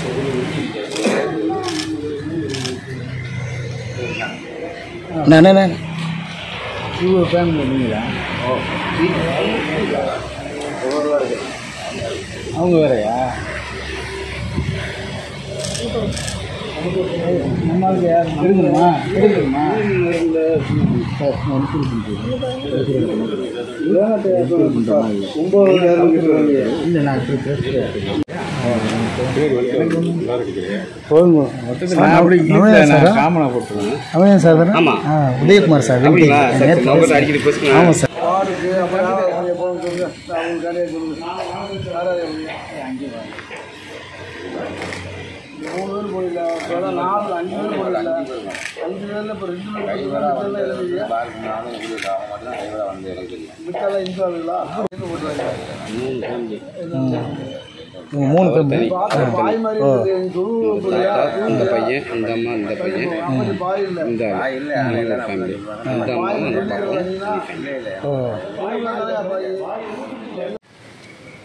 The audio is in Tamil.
அண்ணா அண்ணா இவ்வளோ ஃபேன் பண்ணீங்களா அவங்க வேறையா நம்மளுக்கு யார் இருக்குமா இருக்குமா இல்லை நான் இப்படி பேசுகிறேன் போதுங்க மொத்தத்தில் நான் அப்படி இல்லை நான் காமனா போட்டுருவேன் அவன் சார் தானே ஆமா. ஆ உதயகுமார் சார் அப்படிங்களா வீட்டுக்கு சரி, நேத்து உங்கள்கிட்ட அடிக்கடி பேசுங்க ஆமாம் சார் மூணு பேர் போயிடல இப்போ நாலு அஞ்சு பேர் போயிடல அஞ்சு பேரில் இப்போ ரெண்டு பேர் பத்து பேர் எழுதியா மித்தால இந்து ஆளுங்களா இவங்க மூணு பேர் பாய் மாதிரி இருக்குது எங்கள் தொழு போலியா இந்த பையன் இந்த அம்மா இந்த பையன் அப்படி பாய் இல்லை இந்த ஆளு ஃபேமிலி இந்த அம்மா அந்த பாப்பா ஓ பாய்